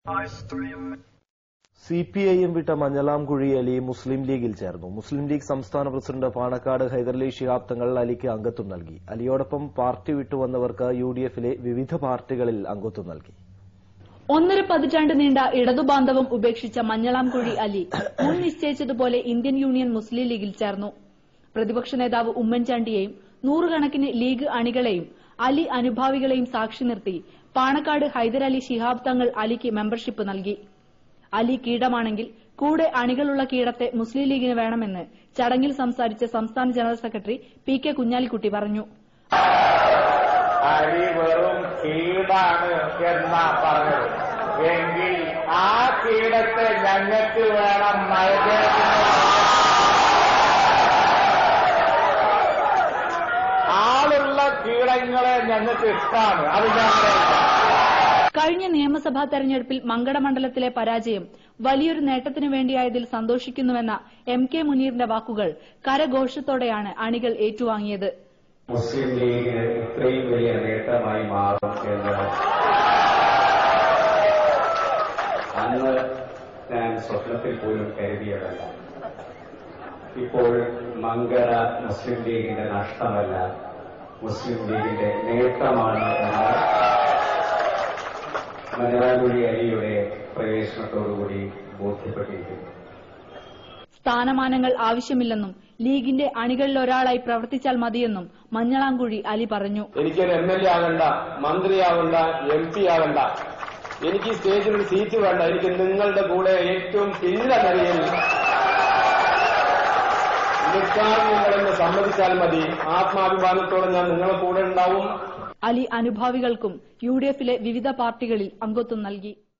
C P I M വിട്ട Manjalamkuzhi Ali Muslim ലീഗിൽ ചേർന്നു മുസ്ലിം ലീഗ് സംസ്ഥാന പ്രസിഡന്റ് പാണക്കാട് ഹൈദരലി ശിഹാബ് തങ്ങൾ അലിക്ക് അംഗത്വം നൽകി അലിയോടൊപ്പം പാർട്ടി വിട്ടുവന്നവർക്ക് യു ഡി എഫിലെ വിവിധ പാർട്ടികളിൽ അംഗത്വം നൽകി ഒന്നര പതിറ്റാണ്ട് നീണ്ട ഇടതുബാന്ധവം ഉപേക്ഷിച്ച മഞ്ഞളാംകുഴി അലി മുൻ നിശ്ചയിച്ചതുപോലെ ഇന്ത്യൻ യൂണിയൻ മുസ്ലിം ലീഗിൽ ചേർന്നു പ്രതിപക്ഷ നേതാവ് ഉമ്മൻചാണ്ടിയെയും നൂറുകണക്കിന് ലീഗ് അണികളെയും അലി അനുഭാവികളെയും സാക്ഷി നിർത്തി പാണക്കാട് ഹൈദരലി ശിഹാബ് തങ്ങൾ അലിക്ക് മെമ്പർഷിപ്പ് നൽകി അലി കീടമാണെങ്കിൽ കൂടെ അണികളുള്ള കീടത്തെ മുസ്ലിം ലീഗിന് വേണമെന്ന് ചടങ്ങിൽ സംസാരിച്ച സംസ്ഥാന general secretary P K Kunhalikutty പറഞ്ഞു അരി വെറും കീടാണ് എന്നാ പറഞ്ഞത് എങ്കിൽ ആ കീടത്തെ ഞങ്ങൾക്ക് വേണം നയതേത്തിന് ആളുള്ള കീടങ്ങളെ ഞങ്ങൾക്ക് ഇഷ്ടമാണ് അത് ഞങ്ങളുടെ കഴിഞ്ഞ നിയമസഭാ തെരഞ്ഞെടുപ്പിൽ മങ്കട മണ്ഡലത്തിലെ പരാജയം വലിയൊരു നേട്ടത്തിനു വേണ്ടിയായതിൽ സന്തോഷിക്കുന്നുവെന്ന എം കെ മുനീറിന്റെ വാക്കുകൾ കരഘോഷത്തോടെയാണ് അണികൾ ഏറ്റുവാങ്ങിയത് മുസ്ലിം ലീഗിന് ഇത്രയും വലിയ നേട്ടമായി മാറും എന്ന് അന്ന് ഞാൻ സ്വപ്നത്തിൽ പോലും കരുതിയതല്ല ഇപ്പോൾ മങ്കട മുസ്ലിം ലീഗിന്റെ നഷ്ടമല്ല മുസ്ലിം ലീഗിന്റെ നേട്ടമാണ് എന്ന് മലയാളി അലിയുടെ പ്രവേശനത്തോടുകൂടി ബോധ്യപ്പെട്ടിരിക്കുന്നു സ്ഥാനമാനങ്ങൾ ആവശ്യമില്ലെന്നും ലീഗിന്റെ അണികളിൽ ഒരാളായി പ്രവർത്തിച്ചാൽ മതിയെന്നും മഞ്ഞളാംകുഴി അലി പറഞ്ഞു എനിക്കൊരു എം എൽ എ ആകണ്ട മന്ത്രിയാവണ്ട എം പി ആകണ്ട എനിക്ക് ഈ സ്റ്റേജിൽ ഒരു സീറ്റ് വേണ്ട എനിക്ക് നിങ്ങളുടെ കൂടെ ഏറ്റവും പിന്നില നിലയിൽ നിൽക്കാൻ നിങ്ങളെന്ന് സമ്മതിച്ചാൽ മതി ആത്മാഭിമാനത്തോടെ ഞാൻ നിങ്ങളെ കൂടെ ഉണ്ടാവും അലി അനുഭാവികൾക്കും യു ഡി എഫിലെ വിവിധ പാർട്ടികളിൽ അംഗത്വം നൽകി